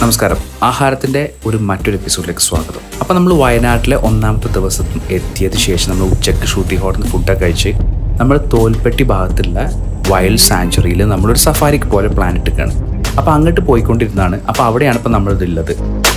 നമസ്കാരം ആഹാരത്തിൻ്റെ ഒരു മറ്റൊരു എപ്പിസോഡിലേക്ക് സ്വാഗതം അപ്പോൾ നമ്മൾ വയനാട്ടിലെ ഒന്നാമത്തെ ദിവസം എത്തിയതിന് ശേഷം നമ്മൾ ഉച്ചയ്ക്ക് ഷൂട്ടിംഗ് ഹോട്ടിൽ നിന്ന് ഫുഡൊക്കെ കഴിച്ച് നമ്മൾ തോൽപ്പെട്ടി ഭാഗത്തുള്ള വൈൽഡ് സാഞ്ചുറിയിൽ നമ്മളൊരു സഫാരിക്ക് പോലെ പ്ലാൻ ഇട്ടിരിക്കുകയാണ് അപ്പോൾ അങ്ങോട്ട് പോയിക്കൊണ്ടിരുന്നതാണ് അപ്പോൾ അവിടെയാണ് ഇപ്പോൾ നമ്മളിതുള്ളത്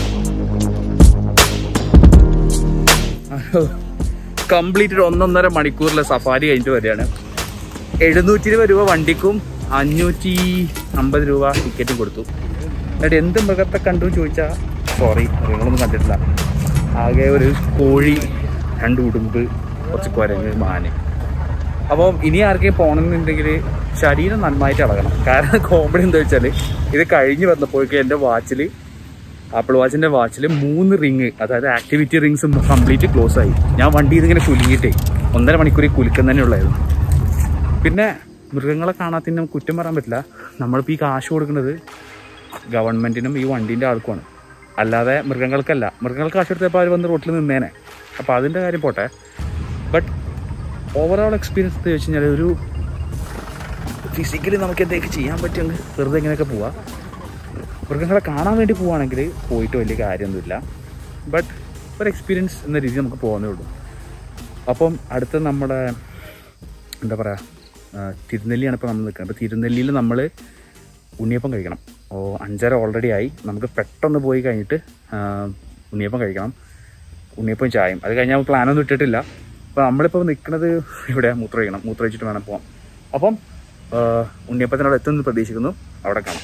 കംപ്ലീറ്റ് ഒരു ഒന്നൊന്നര മണിക്കൂറിലെ സഫാരി കഴിഞ്ഞിട്ട് വരികയാണ് എഴുന്നൂറ്റി ഇരുപത് രൂപ വണ്ടിക്കും അഞ്ഞൂറ്റി അമ്പത് രൂപ ടിക്കറ്റും കൊടുത്തു എന്നിട്ട് എന്ത് മൃഗത്തെ കണ്ടു ചോദിച്ചാൽ സോറി മൃഗങ്ങളൊന്നും കണ്ടിട്ടില്ല ആകെ ഒരു കോഴി രണ്ട് ഉടുമ്പ് കുറച്ച് കുരങ്ങ് മാന് അപ്പം ഇനി ആർക്കെങ്കിലും പോകണമെന്നുണ്ടെങ്കിൽ ശരീരം നന്നായിട്ട് ഇളകണം കാരണം കോമഡി എന്താ വെച്ചാൽ ഇത് കഴിഞ്ഞ് വന്നപ്പോഴേക്കും എൻ്റെ വാച്ചിൽ ആപ്പിൾ വാച്ചിൻ്റെ വാച്ചിൽ മൂന്ന് റിങ് അതായത് ആക്ടിവിറ്റി റിങ്സ് കംപ്ലീറ്റ് ക്ലോസ് ആയി ഞാൻ വണ്ടിയിൽ ഇങ്ങനെ കുലുങ്ങിയിട്ടേ ഒന്നര മണിക്കൂർ കുലുക്കം തന്നെ ഉള്ളായിരുന്നു പിന്നെ മൃഗങ്ങളെ കാണാത്തതിന് നമുക്ക് കുറ്റം പറയാൻ പറ്റില്ല നമ്മളിപ്പോൾ ഈ കാശ് കൊടുക്കുന്നത് ഗവൺമെൻറ്റിനും ഈ വണ്ടീൻ്റെ ആൾക്കുമാണ് അല്ലാതെ മൃഗങ്ങൾക്കല്ല മൃഗങ്ങൾക്ക് കാശ് കൊടുത്തപ്പോൾ അവർ വന്ന് റോട്ടിൽ നിന്നേനെ അപ്പോൾ അതിൻ്റെ കാര്യം പോട്ടെ ബട്ട് ഓവറോൾ എക്സ്പീരിയൻസ് എന്ന് വെച്ച് കഴിഞ്ഞാൽ ഒരു ഫിസിക്കലി നമുക്ക് എന്തൊക്കെ ചെയ്യാൻ പറ്റുമെങ്കിൽ വെറുതെ ഇങ്ങനെയൊക്കെ പോവാം മൃഗങ്ങളെ കാണാൻ വേണ്ടി പോവുകയാണെങ്കിൽ പോയിട്ട് വലിയ കാര്യമൊന്നുമില്ല ബട്ട് ഒരു എക്സ്പീരിയൻസ് എന്ന രീതിയിൽ നമുക്ക് പോകുന്നേ ഉള്ളൂ അപ്പം അടുത്ത നമ്മുടെ എന്താ പറയുക തിരുനെല്ലിയാണ് ഇപ്പോൾ നമ്മൾ നിൽക്കുന്നത് അപ്പോൾ തിരുനെല്ലിയിൽ നമ്മൾ ഉണ്ണിയപ്പം കഴിക്കണം ഓ അഞ്ചര ഓൾറെഡി ആയി നമുക്ക് പെട്ടെന്ന് പോയി കഴിഞ്ഞിട്ട് ആ, ഉണ്ണിയപ്പം കഴിക്കണം ഉണ്ണിയപ്പം ചായയും അത് കഴിഞ്ഞാൽ പ്ലാനൊന്നും ഇട്ടിട്ടില്ല അപ്പോൾ നമ്മളിപ്പോൾ നിൽക്കുന്നത് ഇവിടെ മൂത്ര കഴിക്കണം മൂത്ര വെച്ചിട്ട് വേണം പോകാം അപ്പം ആ, ഉണ്ണിയപ്പത്തിനോട് എത്തുമെന്ന് പ്രതീക്ഷിക്കുന്നു അവിടെ കാണാം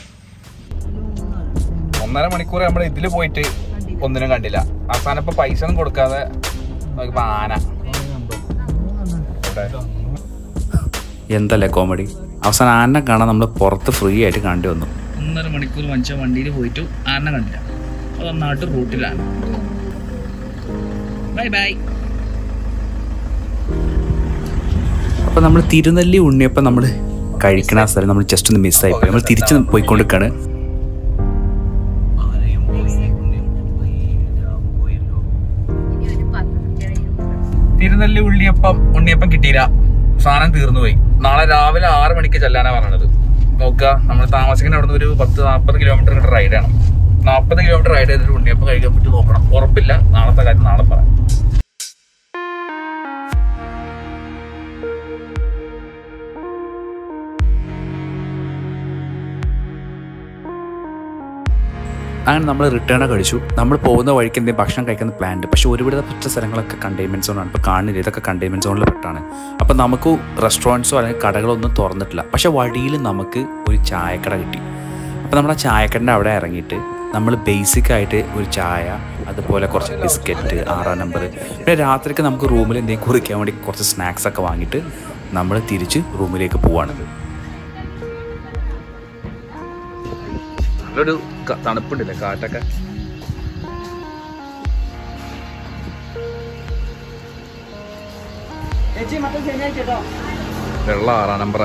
ഒന്നര മണിക്കൂർ നമ്മൾ ഇതിൽ പോയിട്ട് ഒന്നിനും കണ്ടില്ല അവസാനം ഇപ്പൊ പൈസ ഒന്നും കൊടുക്കാതെ നോക്കിയപ്പോ ആന ഇവിടെ. എന്തല്ലേ കോമഡി അവസാനം ആനെ കാണാൻ നമ്മൾ പുറത്ത് ഫ്രീ ആയിട്ട് കാണേണ്ടി വന്നു ഒന്നര മണിക്കൂർ മനുഷ്യ വണ്ടിയിൽ പോയിട്ട് ആന കണ്ടില്ല അത് നാട്ട് റൂട്ടിലാണ് ബൈ ബൈ അപ്പോൾ നമ്മൾ തിരുനെല്ലി ഉണ്ണിയപ്പം നമ്മൾ കഴിക്കണ ആ സ്ഥലം നമ്മൾ ജസ്റ്റ് ഒന്ന് മിസ്സായിപ്പോയി നമ്മൾ തിരിച്ച് പോയിക്കൊണ്ടിരിക്കുകയാണ് തിരുനെല്ലി ഉള്ളിയപ്പം ഉണ്ണിയപ്പം കിട്ടിയില്ല സാധനം തീർന്നു പോയി നാളെ രാവിലെ ആറ് മണിക്ക് ചെല്ലാനാ പറഞ്ഞത് നോക്കുക നമ്മൾ താമസിക്കുന്ന അവിടെ നിന്ന് ഒരു പത്ത് നാൽപ്പത് കിലോമീറ്റർ റൈഡ് ആണ് നാൽപ്പത് കിലോമീറ്റർ റൈഡ് ചെയ്തിട്ട് ഉണ്ണിയപ്പം കഴിക്കാൻ പറ്റി നോക്കണം ഉറപ്പില്ല നാളത്തെ കാര്യം നാളെ പറയാം അങ്ങനെ നമ്മൾ റിട്ടേൺ കഴിച്ചു നമ്മൾ പോകുന്ന വഴിക്ക് എന്തെങ്കിലും ഭക്ഷണം കഴിക്കുന്ന പ്ലാൻ ഉണ്ട് പക്ഷേ ഒരുവിധപ്പെട്ട സ്ഥലങ്ങളൊക്കെ കണ്ടെയ്ൻമെൻറ്റ് സോണാണ് ഇപ്പോൾ കാണുന്നില്ല ഇതൊക്കെ കണ്ടെയ്ൻമെൻറ്റ് സോണിൽ പെട്ടാണ് അപ്പോൾ നമുക്ക് റെസ്റ്റോറൻറ്റ്സോ അല്ലെങ്കിൽ കടകളൊന്നും തുറന്നിട്ടില്ല പക്ഷേ വഴിയിൽ നമുക്ക് ഒരു ചായക്കട കിട്ടി അപ്പോൾ നമ്മൾ ആ ചായക്കടൻ്റെ അവിടെ ഇറങ്ങിയിട്ട് നമ്മൾ ബേസിക് ആയിട്ട് ഒരു ചായ അതുപോലെ കുറച്ച് ബിസ്ക്കറ്റ് ആറാം നമ്പർ പിന്നെ രാത്രിക്ക് നമുക്ക് റൂമിൽ എന്തെങ്കിലും കുറിക്കാൻ വേണ്ടി കുറച്ച് സ്നാക്സ് ഒക്കെ വാങ്ങിയിട്ട് നമ്മൾ തിരിച്ച് റൂമിലേക്ക് പോവാണ് നല്ലൊരു ക- തണുപ്പുണ്ടല്ലേ കാറ്റൊക്കെ വെള്ള ആറാം നമ്പർ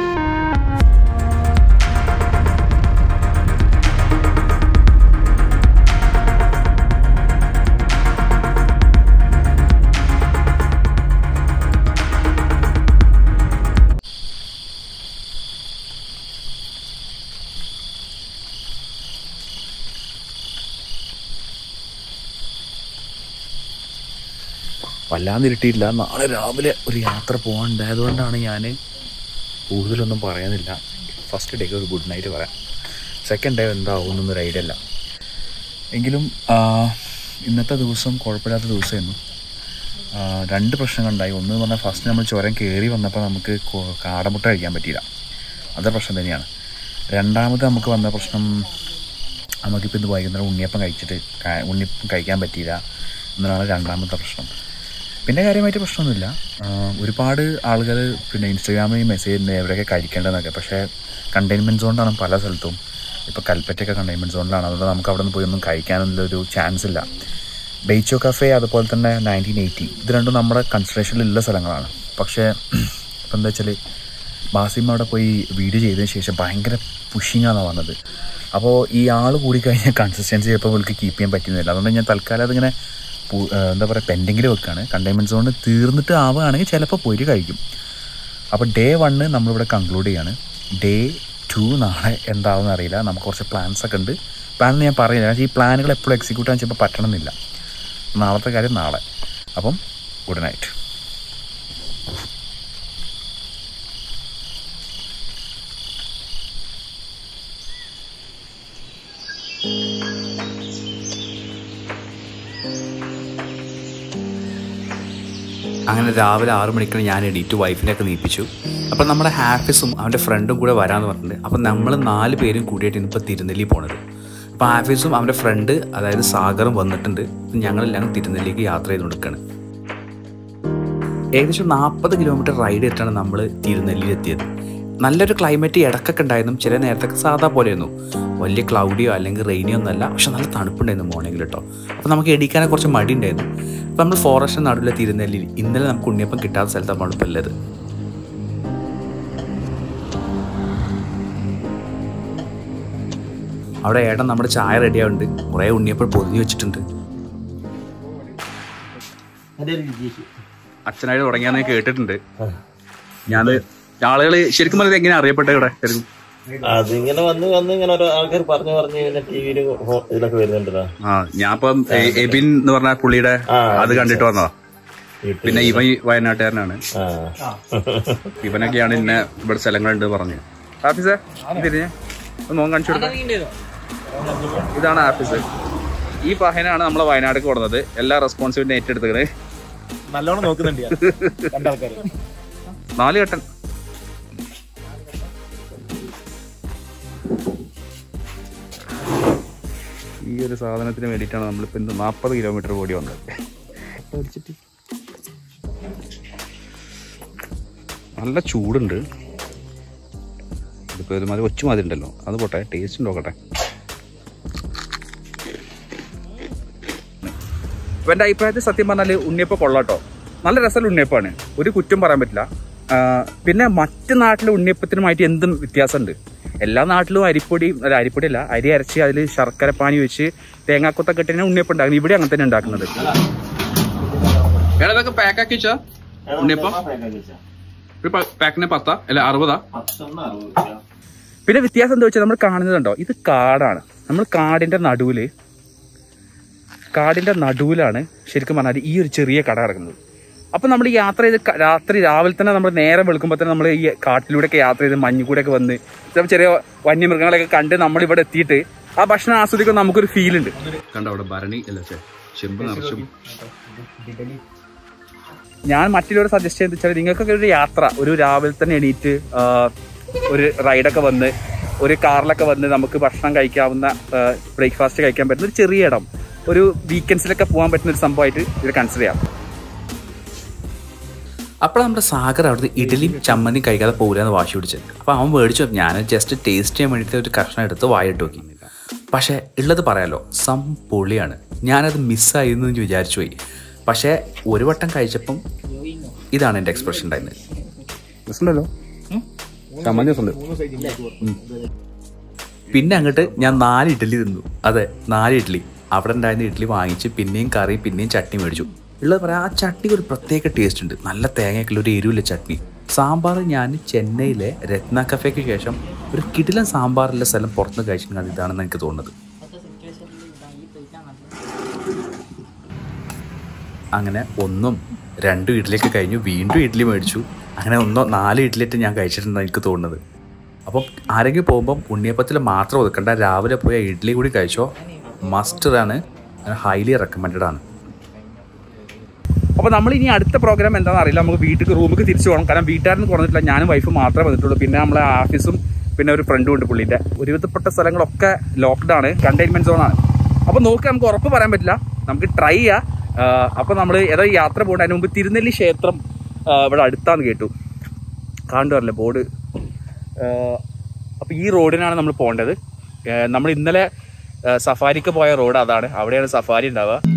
വല്ലാതെ ഇരുട്ടിയില്ല നാളെ രാവിലെ ഒരു യാത്ര പോകാനുണ്ടായതുകൊണ്ടാണ് ഞാൻ കൂടുതലൊന്നും പറയുന്നില്ല ഫസ്റ്റ് ഡേക്ക് ഒരു ഗുഡ് നൈറ്റ് പറയാം സെക്കൻഡ് ഡേ എന്താവും എന്നൊരു ഐഡിയ ഇല്ല എങ്കിലും ആ, ഇന്നത്തെ ദിവസം കുഴപ്പമില്ലാത്ത ദിവസമായിരുന്നു ആ, രണ്ട് പ്രശ്നങ്ങളുണ്ടായി ഒന്ന് എന്ന് പറഞ്ഞാൽ ഫസ്റ്റ് നമ്മൾ ചുരം കയറി വന്നപ്പോൾ നമുക്ക് കൊ- കാടമുട്ട കഴിക്കാൻ പറ്റിയില്ല അത് പ്രശ്നം തന്നെയാണ് രണ്ടാമത് നമുക്ക് വന്ന പ്രശ്നം നമുക്കിപ്പോൾ ഇന്ന് വൈകുന്നേരം ഉണ്ണിയപ്പം കഴിച്ചിട്ട് ക- ഉണ്ണിയപ്പം കഴിക്കാൻ പറ്റിയില്ല എന്നതാണ് രണ്ടാമത്തെ പ്രശ്നം പിന്നെ കാര്യമായിട്ട് പ്രശ്നമൊന്നുമില്ല ആ, ഒരുപാട് ആളുകൾ പിന്നെ ഇൻസ്റ്റാഗ്രാമിൽ മെസ്സേജ് ചെയ്യുന്നത് എവിടെയൊക്കെ കഴിക്കേണ്ടതെന്നൊക്കെ പക്ഷേ കണ്ടെയ്ൻമെൻറ്റ് സോണിലാണ് പല സ്ഥലത്തും ഇപ്പോൾ കൽപ്പറ്റയൊക്കെ കണ്ടെയ്ൻമെൻറ്റ് സോണിലാണ് അതുകൊണ്ട് നമുക്ക് അവിടെ നിന്ന് പോയി ഒന്നും കഴിക്കാനുള്ളൊരു ചാൻസ് ഇല്ല ബെയ്ച്ചോ കഫേ അതുപോലെ തന്നെ നയൻറ്റീൻ എയ്റ്റി ഇത് രണ്ടും നമ്മുടെ കൺസിഡറേഷനിലുള്ള സ്ഥലങ്ങളാണ് പക്ഷേ ഇപ്പം എന്താ വെച്ചാൽ ബാസിം അവിടെ പോയി വീഡിയോ ചെയ്തതിന് ശേഷം ഭയങ്കര പുഷിങ്ങാണ് വന്നത് അപ്പോൾ ഈ ആൾ കൂടി കഴിഞ്ഞാൽ കൺസിസ്റ്റൻസി ചിലപ്പോൾ അവർക്ക് കീപ്പ് ചെയ്യാൻ പറ്റുന്നില്ല അതുകൊണ്ട് ഞാൻ തൽക്കാലം അതിങ്ങനെ പു- ഏഹ് എന്താ പറയുക പെൻഡിങ്ങിൽ വെക്കുകയാണ് കണ്ടെയ്ൻമെൻറ്റ് സോൺ തീർന്നിട്ട് ആവുകയാണെങ്കിൽ ചിലപ്പോൾ പോയിട്ട് കഴിക്കും അപ്പോൾ ഡേ വണ്ണ് നമ്മളിവിടെ കൺക്ലൂഡ് ചെയ്യാണ് ഡേ ടു നാളെ എന്താവും അറിയില്ല നമുക്ക് കുറച്ച് പ്ലാൻസ് ഒക്കെ ഉണ്ട് പ്ലാൻ ഞാൻ പറയുന്നില്ല പക്ഷേ ഈ പ്ലാനുകൾ എപ്പോഴും എക്സിക്യൂട്ട് ചെയ്യാൻ ചിലപ്പോൾ പറ്റണമെന്നില്ല നാളത്തെ കാര്യം നാളെ അപ്പം ഗുഡ് നൈറ്റ് അങ്ങനെ രാവിലെ ആറു മണിക്കാണ് ഞാൻ എണീറ്റ് വൈഫിനെയൊക്കെ നീപ്പിച്ചു അപ്പം നമ്മുടെ ഹാഫിസും അവൻ്റെ ഫ്രണ്ടും കൂടെ വരാമെന്ന് പറഞ്ഞിട്ടുണ്ട് അപ്പം നമ്മൾ നാല് പേരും കൂടിയിട്ട് ഇന്നിപ്പോൾ തിരുനെല്ലി പോണത് അപ്പോൾ ഹാഫിസും അവൻ്റെ ഫ്രണ്ട് അതായത് സാഗറും വന്നിട്ടുണ്ട് അപ്പം ഞങ്ങളെല്ലാം തിരുനെല്ലിക്ക് യാത്ര ചെയ്ത് കൊടുക്കുകയാണ് ഏകദേശം നാൽപ്പത് കിലോമീറ്റർ റൈഡ് ചെയ്തിട്ടാണ് നമ്മൾ തിരുനെല്ലിയിൽ എത്തിയത് നല്ലൊരു ക്ലൈമറ്റ് ഇടക്കൊക്കെ ഉണ്ടായിരുന്നു ചില നേരത്തൊക്കെ സാധാ പോലെയായിരുന്നു വലിയ ക്ലൗഡിയോ അല്ലെങ്കിൽ റെയിനിയോ ഒന്നല്ല പക്ഷെ നല്ല തണുപ്പുണ്ടായിരുന്നു മോർണിംഗിൽ കേട്ടോ അപ്പോൾ നമുക്ക് എടിക്കാനെ കുറച്ച് മടി ഉണ്ടായിരുന്നു അപ്പോൾ നമ്മൾ ഫോറസ്റ്റ് നടുവിലെ തിരുനെല്ലിയിൽ ഇന്നലെ നമുക്ക് ഉണ്ണിയപ്പം കിട്ടാത്ത സ്ഥലത്താണ് നമ്മളിപ്പോൾ ഉള്ളത് അവിടെ ഏട്ടൻ നമ്മുടെ ചായ റെഡിയാവുന്നുണ്ട് കുറേ ഉണ്ണിയപ്പം പൊതിഞ്ഞു വെച്ചിട്ടുണ്ട് അച്ഛനായിട്ട് തുടങ്ങിയാന്ന് ഞാൻ കേട്ടിട്ടുണ്ട് ഞാൻ ആളുകൾ ശരിക്കും പറഞ്ഞത് എങ്ങനെ അറിയപ്പെട്ടത് ഇവിടെ ശരിക്കും അതിങ്ങനെ വന്ന് വന്ന് ഇങ്ങനെ ഓരോ ആൾക്കാർ പറഞ്ഞു പറഞ്ഞ് പിന്നെ ടിവിയില് ഇതിലൊക്കെ വരുന്നുണ്ടല്ലോ ആ ഞാൻ ഇപ്പം എ- എബിൻ എന്ന് പറഞ്ഞ പുള്ളിയുടെ ആ, അത് കണ്ടിട്ട് വന്നതാ പിന്നെ ഇവൻ ഈ വയനാട്ടുകാരനാണ് ആ ഇവനൊക്കെയാണ് ഇന്നെ ഇവിടെ സ്ഥലങ്ങളുണ്ട് പറഞ്ഞു ആഫീസേ തിരിഞ്ഞ് ഒന്ന് നോക്കാൻ കാണിച്ചു കൊടുക്കാം ഇതാണ് ആഫീസ് ഈ പഹനാണ് നമ്മളെ വയനാട്ടിലേക്ക് കൊടുന്നത് എല്ലാ റെസ്പോൺസിബിലിറ്റി ഏറ്റെടുത്തത് നല്ലോണം നോക്കുന്നുണ്ട് ഞാൻ. രണ്ടാൾക്കാര് നാല് ഘട്ടൻ ഈ ഒരു സാധനത്തിന് വേണ്ടിയിട്ടാണ് നമ്മളിപ്പോൾ ഇന്ന് നാൽപ്പത് കിലോമീറ്റർ ഓടി വന്നത് നല്ല ചൂടുണ്ട് ഇതിപ്പോൾ ഒരുമാതിരി ഒച്ചുമാതിരി ഉണ്ടല്ലോ അത് പോട്ടെ ടേസ്റ്റ് നോക്കട്ടെ ഇവന്റെ അഭിപ്രായത്തിൽ സത്യം പറഞ്ഞാൽ ഉണ്ണിയപ്പം കൊള്ളാട്ടോ നല്ല രസമുള്ള ഉണ്ണിയപ്പാണ് ഒരു കുറ്റം പറയാൻ പറ്റില്ല ആ, പിന്നെ മറ്റ് നാട്ടിലെ ഉണ്ണിയപ്പത്തിനുമായിട്ട് എന്തും വ്യത്യാസമുണ്ട് എല്ലാ നാട്ടിലും അരിപ്പൊടി അല്ല അരിപ്പൊടി അല്ല അരി അരച്ച് അതിൽ ശർക്കര പാനി വെച്ച് തേങ്ങാക്കൊത്തൊക്കെ ഇട്ട് തന്നെ ഉണ്ണിയപ്പം ഉണ്ടാക്കുന്നത് ഇവിടെ അങ്ങനെ തന്നെ ഉണ്ടാക്കുന്നത് ഇതൊക്കെ പാക്കാക്കി വെച്ചാ ഉണ്ണിയപ്പം പാക്കിന് പത്താ അല്ല അറുപതാ പത്തൊന്ന് അറുപത് രൂപ. പിന്നെ വ്യത്യാസം എന്താ വെച്ചാൽ നമ്മൾ കാണുന്നതുണ്ടോ ഇത് കാടാണ് നമ്മൾ കാടിന്റെ നടുവില് കാടിന്റെ നടുവിലാണ് ശരിക്കും പറഞ്ഞാൽ ഈ ഒരു ചെറിയ കട കിടക്കുന്നത് അപ്പൊ നമ്മൾ ഈ യാത്ര ചെയ്ത് ക- രാത്രി രാവിലെ തന്നെ നമ്മൾ നേരം വെളുക്കുമ്പോൾ തന്നെ നമ്മൾ ഈ കാട്ടിലൂടെയൊക്കെ യാത്ര ചെയ്ത് മഞ്ഞുകൂടെയൊക്കെ വന്ന് ചിലപ്പോൾ ചെറിയ വന്യമൃഗങ്ങളെയൊക്കെ കണ്ട് നമ്മൾ ഇവിടെ എത്തിയിട്ട് ആ ഭക്ഷണം ആസ്വദിക്കാൻ നമുക്കൊരു ഫീൽ ഉണ്ട് കണ്ടോ അവിടെ ഭരണി അല്ല ചെമ്പ് നിറച്ചും ഞാൻ മറ്റുള്ളവർ സജസ്റ്റ് ചെയ്ത് വെച്ചാൽ നിങ്ങൾക്കൊക്കെ ഒരു യാത്ര ഒരു രാവിലെ തന്നെ എണീറ്റ് ആ, ഒരു റൈഡൊക്കെ വന്ന് ഒരു കാറിലൊക്കെ വന്ന് നമുക്ക് ഭക്ഷണം കഴിക്കാവുന്ന ബ്രേക്ക്ഫാസ്റ്റ് കഴിക്കാൻ പറ്റുന്ന ഒരു ചെറിയ ഇടം ഒരു വീക്കെൻഡ്സിലൊക്കെ പോകാൻ പറ്റുന്ന ഒരു സംഭവമായിട്ട് ഇത് കൺസിഡർ ചെയ്യാം അപ്പോൾ നമ്മുടെ സാഗർ അവിടുത്തെ ഇഡലിയും ചമ്മന്തിയും കഴിക്കാതെ പോകില്ല എന്ന് വാശി പിടിച്ചത് അപ്പോൾ അവൻ മേടിച്ചു ഞാൻ ജസ്റ്റ് ടേസ്റ്റ് ചെയ്യാൻ വേണ്ടിയിട്ട് ഒരു കഷ്ണം എടുത്ത് വായിട്ട് നോക്കി പക്ഷേ ഉള്ളത് പറയാലോ സം പൊളിയാണ് ഞാനത് മിസ്സായി എന്ന് വിചാരിച്ചു പോയി പക്ഷേ ഒരു വട്ടം കഴിച്ചപ്പം ഇതാണ് എൻ്റെ എക്സ്പ്രഷൻ ഉണ്ടായിരുന്നത് രസമുണ്ടല്ലോ ചമ്മന്തി രസമുണ്ട് പിന്നെ അങ്ങോട്ട് ഞാൻ നാല് ഇഡ്ഡലി തിന്നു അതെ നാല് ഇഡ്ഡലി അവിടെ ഉണ്ടായിരുന്ന ഇഡ്ഡലി വാങ്ങിച്ച് പിന്നെയും കറി പിന്നെയും ചട്നി മേടിച്ചു ഉള്ളത് പറയാം ആ ചട്നിക്ക് ഒരു പ്രത്യേക ടേസ്റ്റ് ഉണ്ട് നല്ല തേങ്ങയൊക്കെയുള്ള ഒരു എരിവില്ല ചട്നി സാമ്പാർ ഞാൻ ചെന്നൈയിലെ രത്ന കഫേക്ക് ശേഷം ഒരു കിടിലൻ സാമ്പാറുള്ള സ്ഥലം പുറത്തുനിന്ന് കഴിച്ചിട്ടുണ്ട് ഇതാണെന്ന് എനിക്ക് തോന്നുന്നത് അങ്ങനെ ഒന്നും രണ്ടും ഇഡ്ഡലിയൊക്കെ കഴിഞ്ഞു വീണ്ടും ഇഡ്ഡലി മേടിച്ചു അങ്ങനെ ഒന്നോ നാല് ഇഡ്ഡലിയായിട്ട് ഞാൻ കഴിച്ചിട്ടുണ്ടെന്ന് എനിക്ക് തോന്നുന്നത് അപ്പം ആരെങ്കിലും പോകുമ്പം ഉണ്ണിയപ്പത്തിൽ മാത്രം ഒതുക്കണ്ട രാവിലെ പോയ ഇഡ്ഡലി കൂടി കഴിച്ചോ മസ്റ്ററാണ് ഹൈലി റെക്കമെൻഡഡ് ആണ് അപ്പോൾ നമ്മൾ ഇനി അടുത്ത പ്രോഗ്രാം എന്താണെന്ന് അറിയില്ല നമുക്ക് വീട്ടിൽ റൂമിൽ തിരിച്ചു പോകണം കാരണം വീട്ടുകാരന് കുറഞ്ഞിട്ടില്ല ഞാനും വൈഫും മാത്രമേ വന്നിട്ടുള്ളൂ പിന്നെ നമ്മളെ ഓഫീസും പിന്നെ ഒരു ഫ്രണ്ടും ഉണ്ട് പുള്ളിൻ്റെ ഒരുവിധപ്പെട്ട സ്ഥലങ്ങളൊക്കെ ലോക്ക്ഡ് ആണ് കണ്ടെയ്ൻമെന്റ് സോൺ ആണ് അപ്പോൾ നോക്കി നമുക്ക് ഉറപ്പ് പറയാൻ പറ്റില്ല നമുക്ക് ട്രൈ ചെയ്യാം അപ്പോൾ നമ്മൾ ഏതോ യാത്ര പോകേണ്ട അതിന് മുമ്പ് തിരുനെല്ലി ക്ഷേത്രം ആ, ഇവിടെ അടുത്താന്ന് കേട്ടു കാണുവല്ലേ ബോർഡ് അപ്പോൾ ഈ റോഡിനാണ് നമ്മൾ പോകേണ്ടത് നമ്മൾ ഇന്നലെ ആ, സഫാരിക്ക് പോയ റോഡ് അതാണ് അവിടെയാണ് സഫാരി ഉണ്ടാവുക